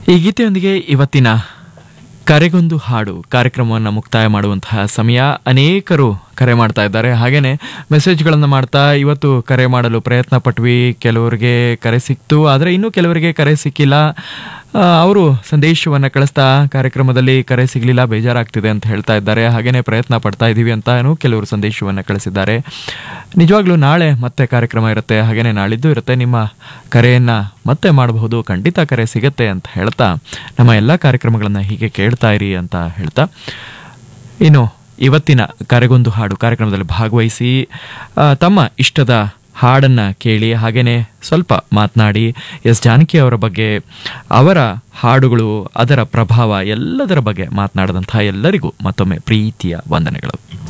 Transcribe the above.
ಈ ಗೀತೆಯೊಂದಿಗೆ ಇವತ್ತಿನ ಕರೆಗೊಂದು ಹಾಡು ಕಾರ್ಯಕ್ರಮವನ್ನು ಮುಕ್ತಾಯ ಮಾಡುವಂತಹ ಸಮಯ ಅನೇಕರು ಕರೆ ಮಾಡ್ತಾ ಇದ್ದಾರೆ ಹಾಗೇನೆ ಮೆಸೇಜ್ಗಳನ್ನು ಮಾಡ್ತಾ ಇವತ್ತು ಕರೆ ಮಾಡಲು ಪ್ರಯತ್ನ ಪಟ್ವಿ ಕೆಲವರಿಗೆ ಕರೆ ಸಿಕ್ತು ಆದರೆ ಇನ್ನೂ ಕೆಲವರಿಗೆ ಕರೆ ಸಿಕ್ಕಿಲ್ಲ ಆ, ಅವರು ಸಂದೇಶವನ್ನು ಕಳಿಸ್ತಾ ಕಾರ್ಯಕ್ರಮದಲ್ಲಿ ಕರೆ ಸಿಗಲಿಲ್ಲ ಬೇಜಾರಾಗ್ತಿದೆ ಅಂತ ಹೇಳ್ತಾ ಇದ್ದಾರೆ ಹಾಗೇನೆ ಪ್ರಯತ್ನ ಪಡ್ತಾ ಇದ್ದೀವಿ ಅಂತಾನು ಕೆಲವರು ಸಂದೇಶವನ್ನು ಕಳಿಸಿದ್ದಾರೆ ನಿಜವಾಗ್ಲೂ ನಾಳೆ ಮತ್ತೆ ಕಾರ್ಯಕ್ರಮ ಇರುತ್ತೆ ಹಾಗೇನೆ ನಾಳಿದ್ದು ಇರುತ್ತೆ ನಿಮ್ಮ ಕರೆಯನ್ನ ಮತ್ತೆ ಮಾಡಬಹುದು ಖಂಡಿತ ಕರೆ ಸಿಗತ್ತೆ ಅಂತ ಹೇಳ್ತಾ ನಮ್ಮ ಎಲ್ಲ ಕಾರ್ಯಕ್ರಮಗಳನ್ನ ಹೀಗೆ ಕೇಳ್ತಾ ಇರಿ ಅಂತ ಹೇಳ್ತಾ ಇನ್ನು ಇವತ್ತಿನ ಕರೆಗೊಂದು ಹಾಡು ಕಾರ್ಯಕ್ರಮದಲ್ಲಿ ಭಾಗವಹಿಸಿ ಆ, ತಮ್ಮ ಇಷ್ಟದ ಹಾಡನ್ನ ಕೇಳಿ ಹಾಗೇನೆ ಸ್ವಲ್ಪ ಮಾತನಾಡಿ ಎಸ್ ಜಾನಕಿ ಅವರ ಬಗ್ಗೆ ಅವರ ಹಾಡುಗಳು ಅದರ ಪ್ರಭಾವ ಎಲ್ಲದರ ಬಗ್ಗೆ ಮಾತನಾಡಿದಂತಹ ಎಲ್ಲರಿಗೂ ಮತ್ತೊಮ್ಮೆ ಪ್ರೀತಿಯ ವಂದನೆಗಳು